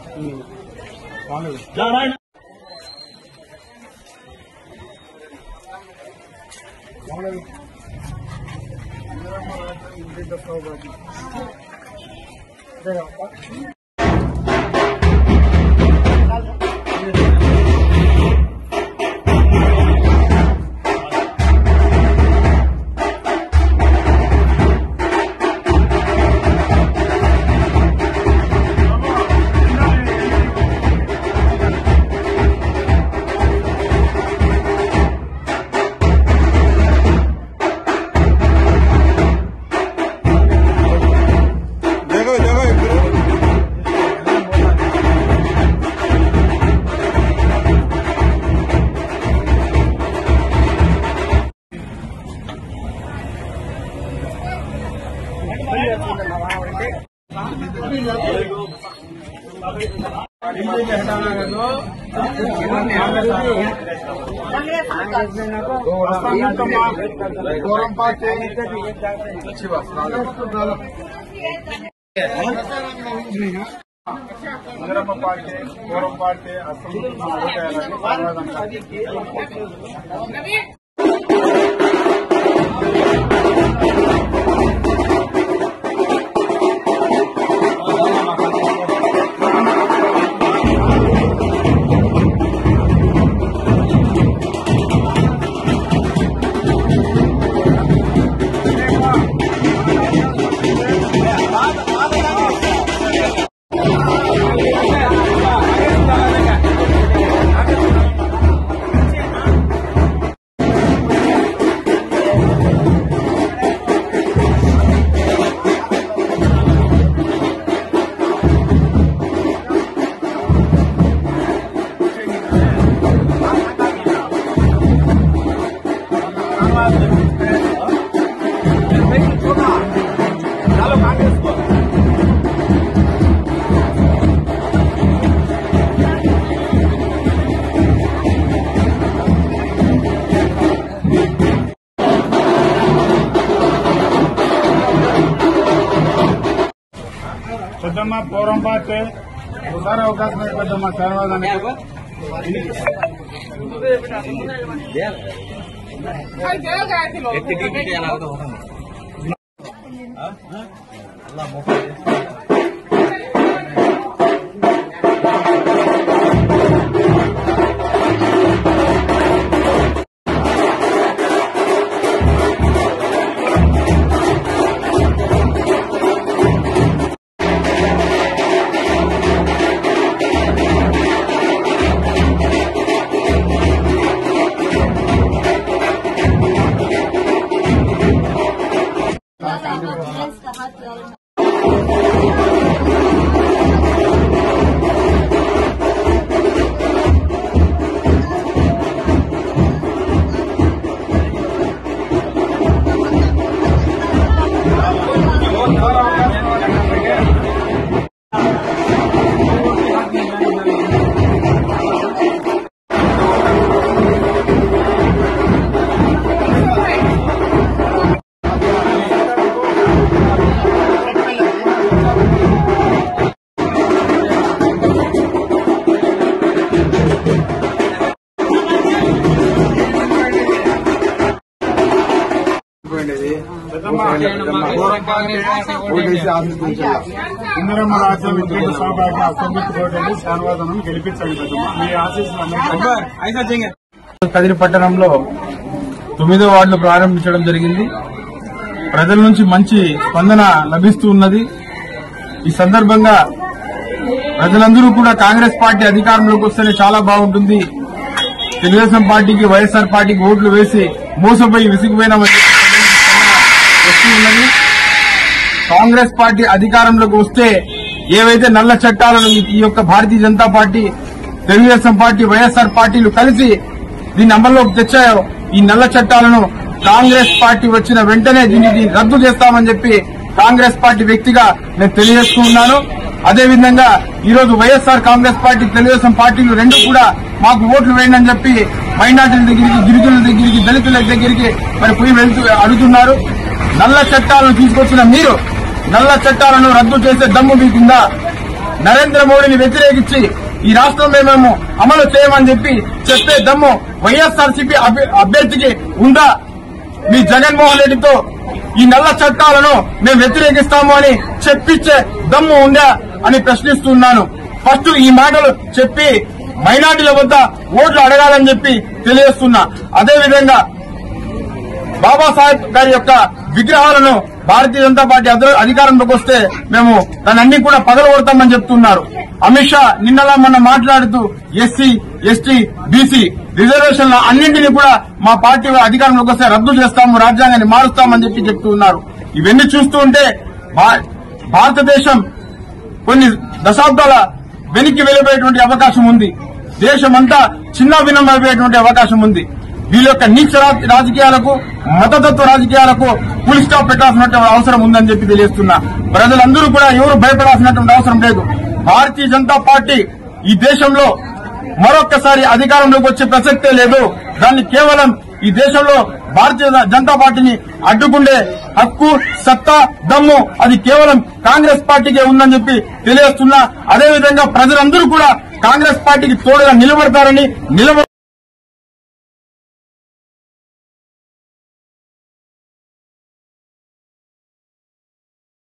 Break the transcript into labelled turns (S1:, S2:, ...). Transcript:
S1: జగో జగో ఇప్పుడు ఇందిరమ్మ పార్టీ పూర్వం పార్టీ అసలు ఓటేయాలని పెద్దమ్మ పూర్వం పార్టీ ఒకసారి అవకాశం ఇవ్వండి పెద్దమ్మ ధన్యవాదానికి పెద్దమ్మ పూర్వం పార్టీ ఓటేసి ఆశీర్వదించాలి ఇందిరమ్మ రాజ్యం విద్యుత్ సభకి అసెంబ్లీకి ఓటేసి శాన్వాదనం గెలిపించండి పెద్దమ్మ మీ ఆశీస్సులు
S2: కదిరి పట్టణంలో తొమ్మిదో వార్డును ప్రారంభించడం జరిగింది ప్రజల నుంచి మంచి స్పందన లభిస్తూ ఉన్నది ఈ సందర్భంగా ప్రజలందరూ కూడా కాంగ్రెస్ పార్టీ అధికారంలోకి వస్తేనే చాలా బాగుంటుంది తెలుగుదేశం పార్టీకి వైఎస్ఆర్ పార్టీకి ఓట్లు వేసి మోసపోయి విసిగిపోయినామని చెప్పి వస్తూ ఉన్నది కాంగ్రెస్ పార్టీ అధికారంలోకి వస్తే ఏవైతే నల్ల చట్టాలను ఈ- ఈ యొక్క Bharatiya Janata party Telugu Desam party YSR పార్టీలు కలిసి దీన్ని అమల్లోకి తెచ్చాయో ఈ నల్ల చట్టాలను కాంగ్రెస్ పార్టీ వచ్చిన వెంటనే దీన్ని దీన్ని రద్దు చేస్తామని చెప్పి కాంగ్రెస్ పార్టీ వ్యక్తిగా నేను తెలియజేస్తూ ఉన్నాను అదేవిధంగా ఈ రోజు వైఎస్ఆర్ కాంగ్రెస్ పార్టీ తెలుగుదేశం పార్టీలు రెండు కూడా మాకు ఓట్లు వేయండి అని చెప్పి మైనార్టీల దగ్గరికి గిరిజనుల దగ్గరికి దళితుల దగ్గరికి మరి పోయి వెళ్తూ అడుగుతున్నారు నల్ల చట్టాలను తీసుకొచ్చిన మీరు నల్ల చట్టాలను రద్దు చేసే దమ్ము మీకుందా నరేంద్ర మోడీని వ్యతిరేకించి ఈ రాష్ట్రంలో మేము అమలు చేయమని చెప్పి చెప్పే దమ్ము వైఎస్ఆర్సీపీ అభ్యర్థికి ఉందా మీ జగన్మోహన్ రెడ్డితో ఈ నల్ల చట్టాలను మేము వ్యతిరేకిస్తాము అని చెప్పించే దమ్ము ఉందా అని ప్రశ్నిస్తున్నాను ఫస్ట్ ఈ మాటలు చెప్పి మైనార్టీల వద్ద ఓట్లు అడగాలని చెప్పి తెలియజేస్తున్నా అదేవిధంగా బాబాసాహెబ్ గారి యొక్క విగ్రహాలను భారతీయ జనతా పార్టీ అధి- అధికారంలోకి వస్తే మేము దాన్ని కూడా పగలగొడతామని చెప్తున్నారు అమిత్ షా నిన్నలా మొన్న మాట్లాడుతూ ఎస్సీ ఎస్టీ బీసీ రిజర్వేషన్ల అన్నింటినీ కూడా మా పార్టీ అధికారంలోకి వస్తే రద్దు చేస్తాము రాజ్యాంగాన్ని మారుస్తామని చెప్పి చెప్తూ ఉన్నారు ఇవన్నీ చూస్తూ ఉంటే భా- భారతదేశం కొన్ని దశాబ్దాల వెనక్కి వెళ్ళిపోయేటువంటి అవకాశం ఉంది దేశమంతా చిన్న భిన్నమైపోయేటువంటి అవకాశం ఉంది వీళ్ళ యొక్క నీచ రా- రాజకీయాలకు మతతత్వ రాజకీయాలకు ఫుల్ స్టాప్ పెట్టాల్సినటువంటి అవసరం ఉందని చెప్పి తెలియజేస్తున్నా ప్రజలందరూ కూడా ఎవరు భయపడాల్సినటువంటి అవసరం లేదు భారతీయ జనతా పార్టీ ఈ దేశంలో మరొక్కసారి అధికారంలోకి వచ్చే ప్రసక్తే లేదు దాన్ని కేవలం ఈ దేశంలో భారతీయ జనతా పార్టీని అడ్డుకుండే హక్కు సత్తా దమ్ము అది కేవలం కాంగ్రెస్ పార్టీకే ఉందని చెప్పి తెలియజేస్తున్నా అదేవిధంగా ప్రజలందరూ కూడా కాంగ్రెస్ పార్టీకి తోడుగా నిలబడతారని నిలబ